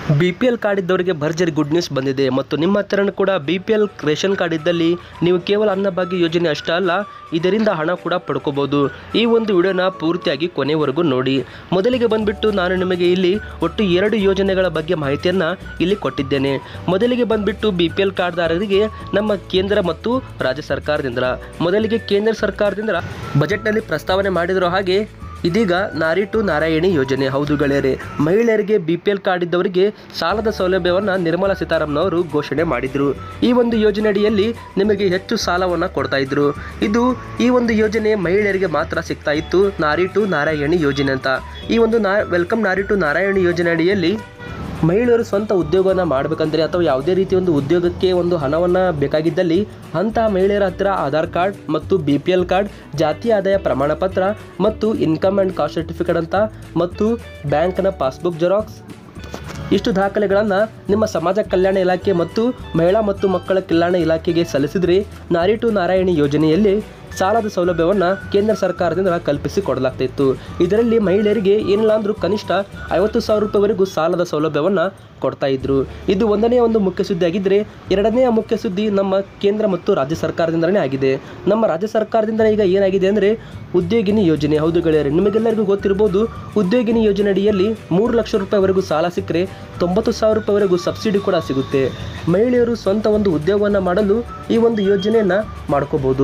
B P L card ಇದ್ದವರಿಗೆ ಭರ್ಜರಿ good news ಬಂದಿದೆ ಮತ್ತು ನಿಮ್ಮ ಹತ್ರನೂ ಕೂಡ B P L ration card ಇದ್ದಲ್ಲಿ ನೀವು ಕೇವಲ ಅನ್ನಭಾಗ್ಯ ಯೋಜನೆ ಅಷ್ಟೇ ಅಲ್ಲ ಇದರಿಂದ ಹಣ ಕೂಡ ಪಡ್ಕೋಬೋದು ಈ ಒಂದು ವಿಡಿಯೋನ ಪೂರ್ತಿಯಾಗಿ ಕೊನೆವರೆಗೂ ನೋಡಿ ಮೊದಲಿಗೆ ಬಂದ್ಬಿಟ್ಟು ನಾನು ನಿಮಗೆ ಇಲ್ಲಿ ಒಟ್ಟು ಎರಡು ಯೋಜನೆಗಳ ಬಗ್ಗೆ ಮಾಹಿತಿಯನ್ನು ಇಲ್ಲಿ ಕೊಟ್ಟಿದ್ದೇನೆ ಮೊದಲಿಗೆ ಬಂದ್ಬಿಟ್ಟು ಬಿ ಪಿ ಎಲ್ ಕಾರ್ಡ್ದಾರರಿಗೆ ನಮ್ಮ ಕೇಂದ್ರ ಮತ್ತು ರಾಜ್ಯ ಸರ್ಕಾರದಿಂದ ಮೊದಲಿಗೆ ಕೇಂದ್ರ ಸರ್ಕಾರದಿಂದ ಬಜೆಟ್ನಲ್ಲಿ ಪ್ರಸ್ತಾವನೆ ಮಾಡಿರೋ ಹಾಗೆ ಇದೀಗ ನಾರಿ ಟು ನಾರಾಯಣಿ ಯೋಜನೆ ಹೌದು ಗೆಳೆಯರೆ ಮಹಿಳೆಯರಿಗೆ ಬಿ ಪಿ ಎಲ್ ಕಾರ್ಡ್ ಇದ್ದವರಿಗೆ ಸಾಲದ ಸೌಲಭ್ಯವನ್ನು ನಿರ್ಮಲಾ ಸೀತಾರಾಮನ್ ಘೋಷಣೆ ಮಾಡಿದರು ಈ ಒಂದು ಯೋಜನೆ ಅಡಿಯಲ್ಲಿ ನಿಮಗೆ ಹೆಚ್ಚು ಸಾಲವನ್ನು ಕೊಡ್ತಾ ಇದ್ರು ಇದು ಈ ಒಂದು ಯೋಜನೆ ಮಹಿಳೆಯರಿಗೆ ಮಾತ್ರ ಸಿಗ್ತಾ ಇತ್ತು ನಾರಿ ಟು ನಾರಾಯಣಿ ಯೋಜನೆ ಅಂತ ಈ ಒಂದು ನಾ ವೆಲ್ಕಮ್ ನಾರಿ ಟು ನಾರಾಯಣಿ ಯೋಜನೆ ಅಡಿಯಲ್ಲಿ ಮಹಿಳೆಯರು ಸ್ವಂತ ಉದ್ಯೋಗವನ್ನು ಮಾಡಬೇಕಂದ್ರೆ ಅಥವಾ ಯಾವುದೇ ರೀತಿಯ ಒಂದು ಉದ್ಯೋಗಕ್ಕೆ ಒಂದು ಹಣವನ್ನು ಬೇಕಾಗಿದ್ದಲ್ಲಿ ಅಂತಹ ಮಹಿಳೆಯರ ಹತ್ತಿರ ಆಧಾರ್ ಕಾರ್ಡ್ ಮತ್ತು ಬಿ ಪಿ ಎಲ್ ಕಾರ್ಡ್ ಜಾತಿ ಆದಾಯ ಪ್ರಮಾಣ ಪತ್ರ ಮತ್ತು ಇನ್ಕಮ್ ಆ್ಯಂಡ್ ಕಾಸ್ಟ್ ಸರ್ಟಿಫಿಕೇಟ್ ಅಂತ ಮತ್ತು ಬ್ಯಾಂಕ್ನ ಪಾಸ್ಬುಕ್ ಜೆರಾಕ್ಸ್ ಇಷ್ಟು ದಾಖಲೆಗಳನ್ನು ನಿಮ್ಮ ಸಮಾಜ ಕಲ್ಯಾಣ ಇಲಾಖೆ ಮತ್ತು ಮಹಿಳಾ ಮತ್ತು ಮಕ್ಕಳ ಕಲ್ಯಾಣ ಇಲಾಖೆಗೆ ಸಲ್ಲಿಸಿದರೆ ನಾರಿ ಟು ನಾರಾಯಣಿ ಯೋಜನೆಯಲ್ಲಿ ಸಾಲದ ಸೌಲಭ್ಯವನ್ನು ಕೇಂದ್ರ ಸರ್ಕಾರದಿಂದ ಕಲ್ಪಿಸಿ ಕೊಡಲಾಗ್ತಿತ್ತು ಇದರಲ್ಲಿ ಮಹಿಳೆಯರಿಗೆ ಏನಿಲ್ಲ ಅಂದರೂ ಕನಿಷ್ಠ ಐವತ್ತು ಸಾವಿರ ರೂಪಾಯಿವರೆಗೂ ಸಾಲದ ಸೌಲಭ್ಯವನ್ನು ಕೊಡ್ತಾ ಇದ್ರು ಇದು ಒಂದನೇ ಒಂದು ಮುಖ್ಯ ಸುದ್ದಿ ಆಗಿದ್ದರೆ ಎರಡನೆಯ ಮುಖ್ಯ ಸುದ್ದಿ ನಮ್ಮ ಕೇಂದ್ರ ಮತ್ತು ರಾಜ್ಯ ಸರ್ಕಾರದಿಂದಲೇ ಆಗಿದೆ ನಮ್ಮ ರಾಜ್ಯ ಸರ್ಕಾರದಿಂದ ಈಗ ಏನಾಗಿದೆ ಅಂದರೆ ಉದ್ಯೋಗಿನಿ ಯೋಜನೆ ಹೌದು ಗೆಳೆಯರೆ ನಿಮಗೆಲ್ಲರಿಗೂ ಗೊತ್ತಿರ್ಬೋದು ಉದ್ಯೋಗಿನಿ ಯೋಜನೆ ಅಡಿಯಲ್ಲಿ ಮೂರು ಲಕ್ಷ ರೂಪಾಯಿವರೆಗೂ ಸಾಲ ಸಿಕ್ಕರೆ ತೊಂಬತ್ತು ಸಾವಿರ ರೂಪಾಯಿವರೆಗೂ ಸಬ್ಸಿಡಿ ಕೂಡ ಸಿಗುತ್ತೆ ಮಹಿಳೆಯರು ಸ್ವಂತ ಒಂದು ಉದ್ಯೋಗವನ್ನು ಮಾಡಲು ಈ ಒಂದು ಯೋಜನೆಯನ್ನು ಮಾಡ್ಕೋಬೋದು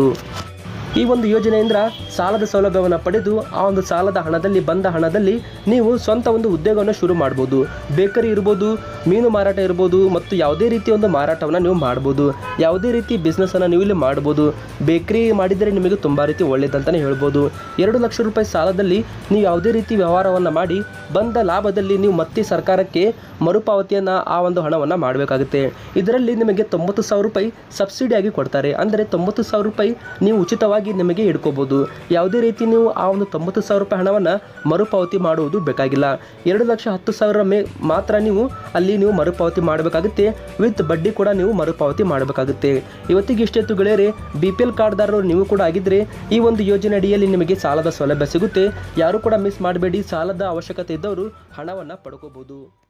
ಈ ಒಂದು ಯೋಜನೆಯಿಂದ ಸಾಲದ ಸೌಲಭ್ಯವನ್ನು ಪಡೆದು ಆ ಒಂದು ಸಾಲದ ಹಣದಲ್ಲಿ ಬಂದ ಹಣದಲ್ಲಿ ನೀವು ಸ್ವಂತ ಒಂದು ಉದ್ಯೋಗವನ್ನು ಶುರು ಮಾಡ್ಬೋದು ಬೇಕರಿ ಇರ್ಬೋದು ಮೀನು ಮಾರಾಟ ಇರ್ಬೋದು ಮತ್ತು ಯಾವುದೇ ರೀತಿಯ ಒಂದು ಮಾರಾಟವನ್ನು ನೀವು ಮಾಡ್ಬೋದು ಯಾವುದೇ ರೀತಿ ಬಿಸ್ನೆಸ್ಸನ್ನು ನೀವು ಇಲ್ಲಿ ಮಾಡ್ಬೋದು ಬೇಕರಿ ಮಾಡಿದರೆ ನಿಮಗೆ ತುಂಬ ರೀತಿ ಒಳ್ಳೇದಂತಲೇ ಹೇಳ್ಬೋದು ಎರಡು ಲಕ್ಷ ರೂಪಾಯಿ ಸಾಲದಲ್ಲಿ ನೀವು ಯಾವುದೇ ರೀತಿ ವ್ಯವಹಾರವನ್ನು ಮಾಡಿ ಬಂದ ಲಾಭದಲ್ಲಿ ನೀವು ಮತ್ತೆ ಸರ್ಕಾರಕ್ಕೆ ಮರುಪಾವತಿಯನ್ನು ಆ ಒಂದು ಹಣವನ್ನು ಮಾಡಬೇಕಾಗುತ್ತೆ ಇದರಲ್ಲಿ ನಿಮಗೆ ತೊಂಬತ್ತು ಸಾವಿರ ರೂಪಾಯಿ ಸಬ್ಸಿಡಿಯಾಗಿ ಕೊಡ್ತಾರೆ ಅಂದರೆ ತೊಂಬತ್ತು ಸಾವಿರ ರೂಪಾಯಿ ನೀವು ಉಚಿತವಾಗಿ ನಿಮಗೆ ಇಡ್ಕೋಬೋದು ಯಾವುದೇ ರೀತಿ ನೀವು ಆ ಒಂದು ತೊಂಬತ್ತು ಸಾವಿರ ರೂಪಾಯಿ ಹಣವನ್ನು ಮರುಪಾವತಿ ಮಾಡುವುದು ಬೇಕಾಗಿಲ್ಲ ಎರಡು ಲಕ್ಷ ಹತ್ತು ಸಾವಿರ ಮೇ ಮಾತ್ರ ನೀವು ಅಲ್ಲಿ ನೀವು ಮರುಪಾವತಿ ಮಾಡಬೇಕಾಗುತ್ತೆ ವಿತ್ ಬಡ್ಡಿ ಕೂಡ ನೀವು ಮರುಪಾವತಿ ಮಾಡಬೇಕಾಗುತ್ತೆ ಇವತ್ತಿಗೆ ಇಷ್ಟೆತ್ತು ಗೆಳೆಯರೆ ಬಿ ಪಿ ಎಲ್ ಕಾರ್ಡ್ದಾರರು ನೀವು ಕೂಡ ಆಗಿದ್ದರೆ ಈ ಒಂದು ಯೋಜನೆ ಅಡಿಯಲ್ಲಿ ನಿಮಗೆ ಸಾಲದ ಸೌಲಭ್ಯ ಸಿಗುತ್ತೆ ಯಾರು ಕೂಡ ಮಿಸ್ ಮಾಡಬೇಡಿ ಸಾಲದ ಅವಶ್ಯಕತೆ ಇದ್ದವರು ಹಣವನ್ನು ಪಡ್ಕೋಬೋದು